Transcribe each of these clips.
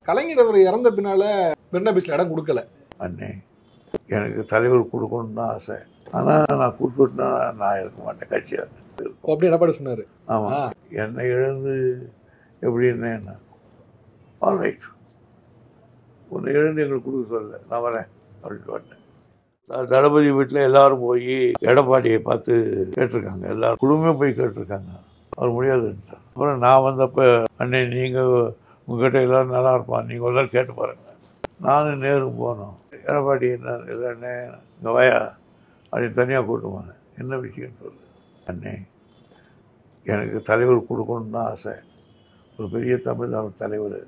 கலைஞர் அவர் இறந்த பின்னால மெரினா பீச்ல இடம் கொடுக்கல அண்ணே எனக்கு தலைவர் கொடுக்கணும்னு தான் ஆசை ஆனால் நான் கொடுத்துட்டா நான் இருக்க மாட்டேன் கட்சியாக ஓ, அப்படி எடப்பாடி சொன்னாரு ஆமாம் ஆ. என்னை இழந்து எப்படின்னு என்ன ஆல் ரைட் உன்னை இழந்து எங்களுக்கு கொடுக்க சொல்லல நான் வரேன் அப்படின்ட்டு வந்தேன் த- தளபதி வீட்டில் எல்லாரும் போய் எடப்பாடியை பார்த்து கேட்டிருக்காங்க எல்லாரும் குடும்பமே போய் கேட்டிருக்காங்க அவர் முடியாதுன்ட்டார் அப்புறம் நான் வந்தப்போ அண்ணே நீங்கள் உங்ககிட்ட எல்லாரும் நல்லா இருப்பான் நீங்கள் எல்லாரும் கேட்டு பாருங்க நானும் நேரும் போனோம் எடப்பாடி என்ன இல்லை அண்ணே இங்கே வயா அப்படின்னு தனியாக கூட்டு போனேன் என்ன விஷயம்னு சொல்லு அண்ணே எனக்கு தலைவர் கொடுக்கணும்னு தான் ஆசை ஒரு பெரிய தமிழ்நாடு தலைவர்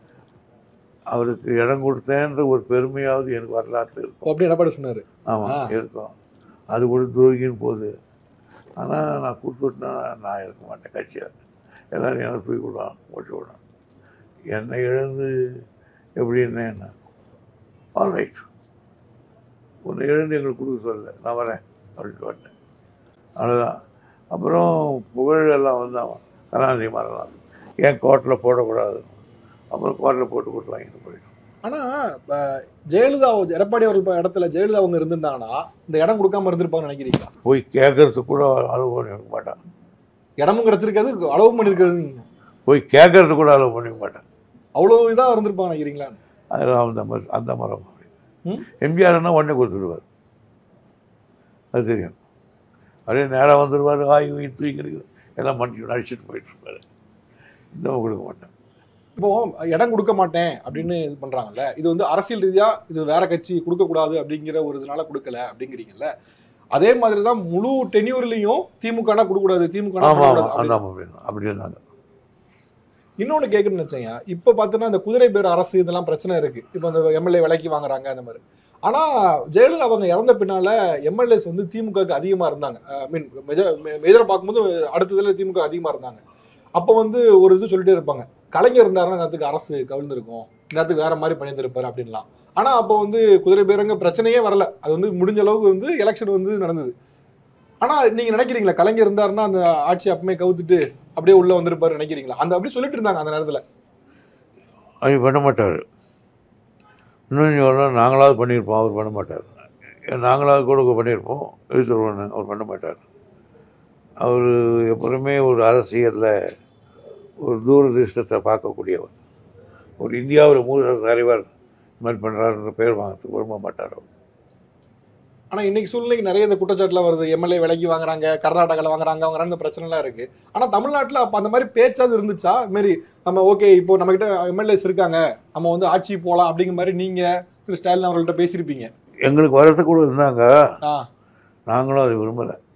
அவருக்கு இடம் கொடுத்தேன்ற ஒரு பெருமையாவது எனக்கு வரலாற்று இருக்கும் ஓ, அப்படி எடப்பாடி சொன்னாரு ஆமாம் ஆ. இருக்கும் அது கூட துரோகின்னு போகுது ஆனால் நான் கொடுத்துட்டா நான் இருக்க மாட்டேன் கட்சியாக எல்லாரும் எனக்கு தூக்கி விடுவான் ஓட்டி விடுவான் என்னை இழந்து எப்படின்னு என்ன ஆல் ரைட் உன்னை இழந்து எங்களுக்கு கொடுக்க சொல்லல நான் வரேன் அப்படின்ட்டு வந்தேன் அவ்வளோதான் அப்புறம் புகழ் எல்லாம் வந்தான் கருணாநிதி மரணம் ஏன் கோர்ட்டில் போடக்கூடாது அப்புறம் கோர்ட்டில் போட்டு கொடுத்து வாங்கிட்டு போயிட்டோம் ஆனா அஹ், ஜெயலலிதா எடப்பாடி அவர்கள் இடத்துல ஜெயலலிதா அவங்க இருந்திருந்தாங்கன்னா இந்த இடம் கொடுக்காம இருந்திருப்பாங்கன்னு நினைக்கிறீங்களா போய் கேட்கறதுக்கு கூட அலோவ் பண்ணிக்க மாட்டான் இடமும் கிடைச்சிருக்காது அளவு பண்ணிருக்கிறது நீங்க போய் கேட்கறதுக்கு கூட அலோவ் பண்ணிக்க மாட்டான் அவ்வளவு இதா இருந்திருப்பாங்க நினைக்கிறீங்களா அதில் அந்த மாதிரி அந்த மரம் ம்? எம்ஜிஆர்னா உடனே கொடுத்துடுவார் அது தெரியும் அப்படியே நேராக வந்துடுவார் ஆய் உயிர் தூக்கிருக்கு எல்லாம் மன்னிச்சு அடிச்சுட்டு போயிட்டு இருப்பாரு இந்த கொடுக்க மாட்டேன் இப்போ இடம் கொடுக்க மாட்டேன் அப்படின்னு இது பண்றாங்கல்ல இது வந்து அரசியல் ரீதியா இது வேற கட்சி கொடுக்க கூடாது அப்படிங்கிற ஒரு இதனால கொடுக்கல அப்படிங்கிறீங்கல்ல அதே மாதிரி தான் முழு டென்யூர்லயும் திமுக கொடுக்க கூடாது திமுக ஆமாம் ஆமாம் அந்த அப்படி அப்படி இருந்தாங்க இன்னொன்னு கேட்கணும்னு நினைச்சேங்க இப்ப பார்த்தோன்னா இந்த குதிரை பேர் அரசு இதெல்லாம் பிரச்சனை இருக்கு இப்போ அந்த எம்எல்ஏ விலைக்கு வாங்குறாங்க அந்த மாதிரி ஆனா ஜெயலலிதா அவங்க இறந்த பின்னால எம்எல்ஏஸ் வந்து திமுகவுக்கு அதிகமா இருந்தாங்க ஐ மீன் மேஜரா பார்க்கும்போது அடுத்ததுல திமுக அதிகமா இருந்தாங்க அப்போ வந்து ஒரு இது சொல்லிட்டே இருப்பாங்க கலைஞர் இருந்தாருன்னா நேரத்துக்கு அரசு கவிழ்ந்திருக்கும் நேரத்துக்கு வேற மாதிரி பண்ணியிருந்திருப்பாரு அப்படின்லாம் ஆனா அப்போ வந்து குதிரை பேரங்க பிரச்சனையே வரல அது வந்து முடிஞ்ச அளவுக்கு வந்து எலெக்ஷன் வந்து நடந்தது ஆனா நீங்க நினைக்கிறீங்களா கலைஞர் இருந்தாருன்னா அந்த ஆட்சி அப்பமே கவுத்துட்டு அப்படியே உள்ள வந்திருப்பாரு நினைக்கிறீங்களா அந்த அப்படி சொல்லிட்டு இருந்தாங்க அந்த நேரத்துல அது பண்ண மாட்டார் இன்னும் சொல்லணும் நாங்களாவது பண்ணியிருப்போம் அவர் பண்ண மாட்டார் நாங்களாவது கூட பண்ணியிருப்போம் எழுத்துருவன் அவர் பண்ண மாட்டார் அவர் எப்பொழுதுமே ஒரு அரசியலில் ஒரு தூரதிருஷ்டத்தை பார்க்கக்கூடியவர் ஒரு இந்தியாவில் மூத்த தலைவர் இந்த மாதிரி பண்ணுறாருன்ற பேர் வாங்கிறதுக்கு விரும்ப மாட்டார் அவர் ஆனா இன்னைக்கு சூழ்நிலைக்கு நிறைய இந்த குற்றச்சாட்டுலாம் வருது எம்எல்ஏ விலைக்கு வாங்குறாங்க கர்நாடகால வாங்குறாங்க அவங்க இந்த பிரச்சனை எல்லாம் இருக்கு ஆனா தமிழ்நாட்டுல அப்ப அந்த மாதிரி பேச்சாவது இருந்துச்சா இது மாதிரி நம்ம ஓகே இப்போ நம்ம கிட்ட எம்எல்ஏஸ் இருக்காங்க நம்ம வந்து ஆட்சி போலாம் அப்படிங்கிற மாதிரி நீங்க திரு ஸ்டாலின் அவர்கள்ட்ட பேசியிருப்பீங்க எங்களுக்கு வரது கூட இருந்தாங்க ஆ நாங்களும் அதை விரும்பலை